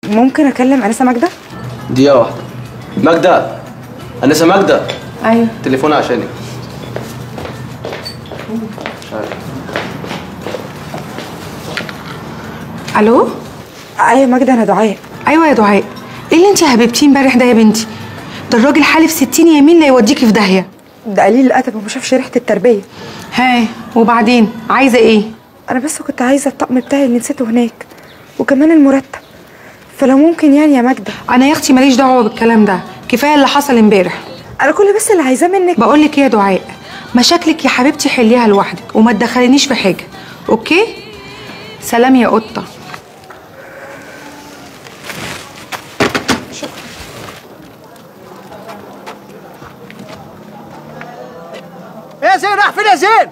ممكن اكلم انسه ماجده دقيقة واحدة ماجدة أنسة ماجدة ايوه تليفون عشانك الو ايوه ماجده انا دعاء ايوه يا دعاء ايه اللي انت يا حبيبتي امبارح ده يا بنتي ده الراجل حالف 60 يمين لا يوديكي في داهيه ده قليل الادب وما شافش ريحه التربيه ها وبعدين عايزه ايه انا بس كنت عايزه الطقم بتاعي اللي نسيته هناك وكمان المرتب فلو ممكن يعني يا ماجده انا يا اختي ماليش دعوه بالكلام ده كفايه اللي حصل امبارح انا كل بس اللي عايزاه منك بقول لك ايه يا دعاء مشاكلك يا حبيبتي حليها لوحدك وما تدخلينيش في حاجه اوكي سلام يا قطه يا زين راح فين يا زين؟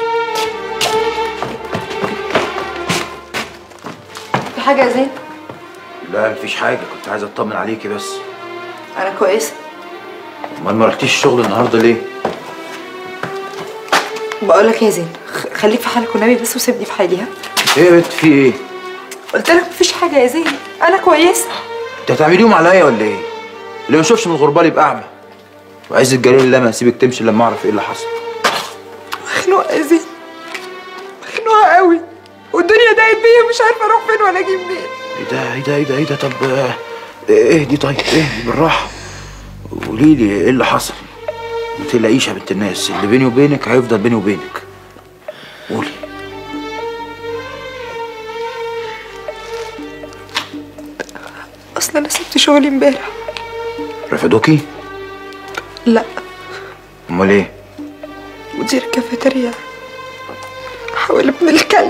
في حاجه يا زين لا مفيش حاجة كنت عايز اطمن عليكي بس انا كويسه امال ما رحتيش الشغل النهارده ليه؟ بقول لك يا زين خ- خليك في حالك والنبي بس وسيبني في حالي ها ايه يا بنت في ايه؟ قلت لك مفيش حاجه يا زين انا كويسه انت هتعمليهم عليا ولا ايه؟ اللي ما يشوفش من الغربال يبقى اعمى وعز الجليل اللي ما هسيبك تمشي لما اعرف ايه اللي حصل مخنوقه يا زين مخنوقه قوي والدنيا ضاقت بيا مش عارفه اروح فين ولا اجي منين ايه ده ايه ده ايه ده ايه ده طب آه، اهدي طيب اهدي بالراحة قولي لي ايه اللي حصل؟ ما تقلقيش يا بنت الناس اللي بيني وبينك هيفضل بيني وبينك قولي اصل انا سبت شغلي امبارح رفضوكي؟ لا امال ايه؟ مدير الكافيتيريا حاول ابن الكلب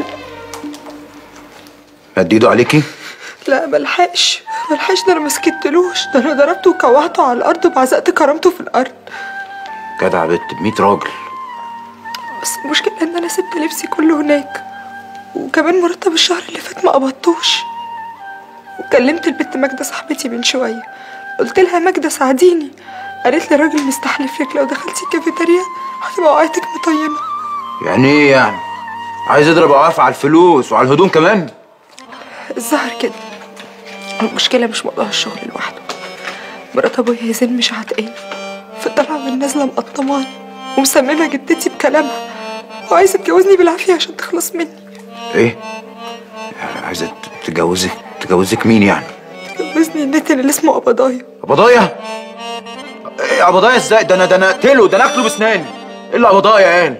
مد ايده عليكي؟ لا ملحقش ملحقش ده انا ما سكتلوش ده انا ضربته وكوعته على الارض وبعزقت كرامته في الارض جدع يا بنت ب 100 راجل بس المشكله ان انا سبت لبسي كله هناك وكمان مرتب الشهر اللي فات ما قبضتوش وكلمت البت ماجده صاحبتي من شويه قلت لها ماجده ساعديني قالت لي الراجل مستحلف لك لو دخلتي الكافيتيريا هتبقى وقعتك مطينه يعني ايه يعني؟ عايز يضرب عواف على الفلوس وعلى الهدوم كمان؟ الظهر كده المشكلة مش موضوع الشغل لوحده مرات ابويا يا زين مش عتقاني في الطلعة والنازلة مقطماني ومسممة جدتي بكلامها وعايزة تجوزني بالعافية عشان تخلص مني ايه؟ عايزة تجوزك تجوزك مين يعني؟ تجوزني النتن اللي اسمه قبضايا قبضايا؟ ايه قبضايا ازاي؟ ده انا ده انا اقتله ده انا اكله بسناني ايه اللي قبضايا يعني؟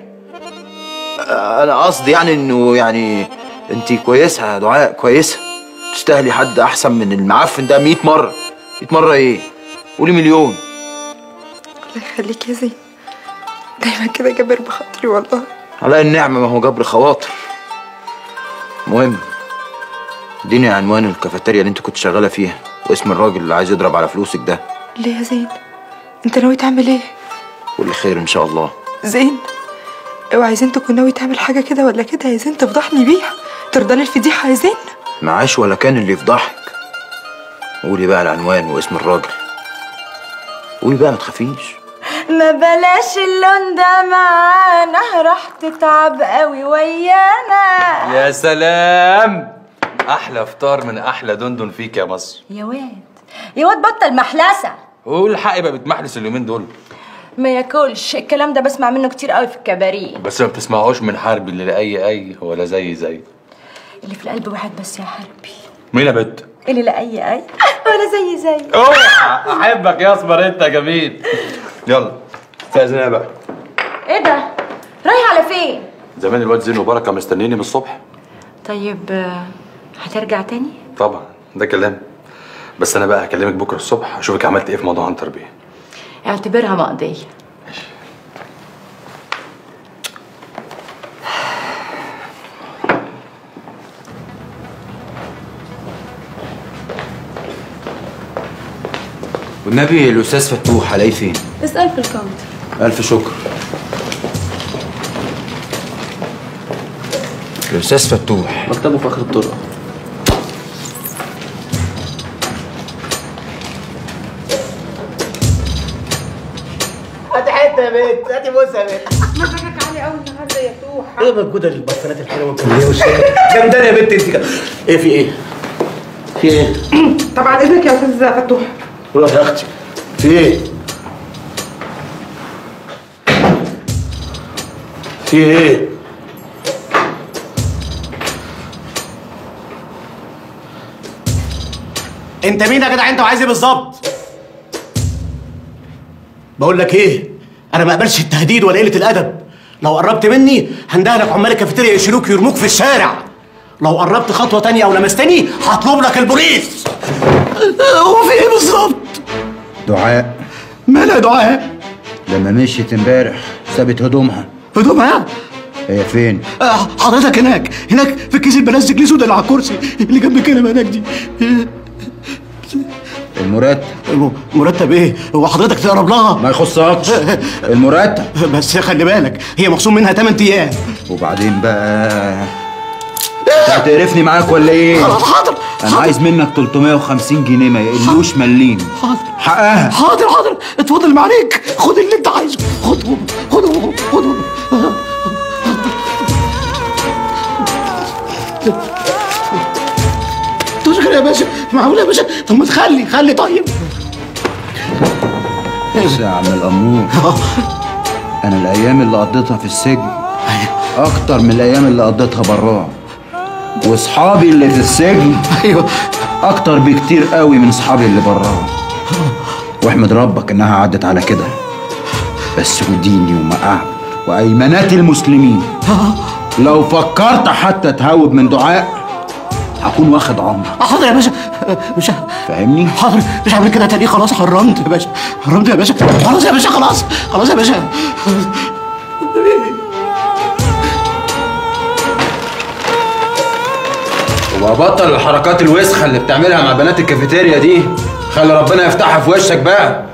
انا قصدي يعني انه يعني انت كويسه يا دعاء كويسه تستاهلي حد احسن من المعفن ده 100 مره 100 مره ايه؟ قولي مليون الله يخليك يا زين دايما كده جابر بخاطري والله على النعمة ما هو جبر خواطر مهم اديني عنوان الكافيتيريا اللي انت كنت شغالة فيها واسم الراجل اللي عايز يضرب على فلوسك ده ليه يا زين انت ناوي تعمل ايه كل خير ان شاء الله زين اوعى يا زين تكون ناوي تعمل حاجة كده ولا كده يا زين تفضحني بيها ترضى لي الفضيحة يا زين معاش ولا كان اللي يفضحك قولي بقى العنوان واسم الراجل قولي بقى ما تخافيش ما بلاش اللون ده معانا راح تتعب قوي ويانا يا سلام احلى فطار من احلى دندن فيك يا مصر يا واد يا واد بطل محلسة قول حق يبقى بتمحلس اليومين دول ما ياكلش الكلام ده بسمع منه كتير قوي في الكباريه بس ما بتسمعوش من حربي اللي لا اي اي ولا زي زي اللي في القلب واحد بس يا حربي مين يا بت اللي لا اي اي ولا زي زي اوعى احبك يا اسمر انت جميل يلا استاذن انا بقى ايه ده رايح على فين زمان الواد زين وبركه مستنيني من الصبح طيب آه، هترجع تاني طبعا ده كلام بس انا بقى هكلمك بكره الصبح اشوفك عملت ايه في موضوع عنتر بيه اعتبرها مقضية والنبي الاستاذ فتوح هلاقيه فين اسأل في الكاونتر الف شكر الاستاذ فتوح مكتبه في اخر الطرق هاتي حته يا بنت هاتي بوسه يا بنت مزاجك عالي قوي النهارده يا توحه ايه موجوده البصلات الحلوه والكميه والشاي جامدانه يا بنت انت كده ايه في ايه؟ في ايه؟ طبعا اذنك يا استاذ فتوح روح يا اختي في ايه؟ في ايه؟ انت مين يا جدع انت وعايز ايه بالظبط؟ بقول لك ايه؟ انا ما اقبلش التهديد ولا قله الادب لو قربت مني هندهلك عمال الكافيتيريا يشيلوك يرموك في الشارع لو قربت خطوه تانية او لمستني هطلب لك البوليس هو في ايه بالظبط؟ دعاء مالها يا دعاء؟ لما مشيت امبارح سابت هدومها هدومها هي فين؟ آه، حضرتك هناك هناك في الكيس البلاستيك الاسود اللي على الكرسي اللي جنب الكنبه هناك دي المرتب م- مرتب ايه؟ هو حضرتك تقرب لها؟ ما يخصكش المرتب بس خلي بالك هي مخصوم منها 8 ايام وبعدين بقى انت هتقرفني معاك ولا ايه؟ خلاص حاضر انا حاضر. عايز منك 350 جنيه ما يقلوش مليم حاضر حقها حاضر حاضر اتفضل ما عليك خد اللي انت عايزه خدهم خدهم خدهم تشكر يا باشا معقول يا باشا طب ما تخلي خلي طيب بص يا عم الامور انا الايام اللي قضيتها في السجن اكتر من الايام اللي قضيتها براه واصحابي اللي في السجن ايوه اكتر بكتير قوي من اصحابي اللي براه واحمد ربك انها عدت على كده بس وديني ومقاعد وايمانات المسلمين لو فكرت حتى تهوب من دعاء هكون واخد عمر حاضر يا باشا مش فاهمني حاضر مش هعمل كده تاني خلاص حرمت يا باشا حرمت يا باشا خلاص يا باشا خلاص خلاص يا باشا وبطل الحركات الوسخه اللي بتعملها مع بنات الكافيتيريا دي خلي ربنا يفتحها في وشك بقى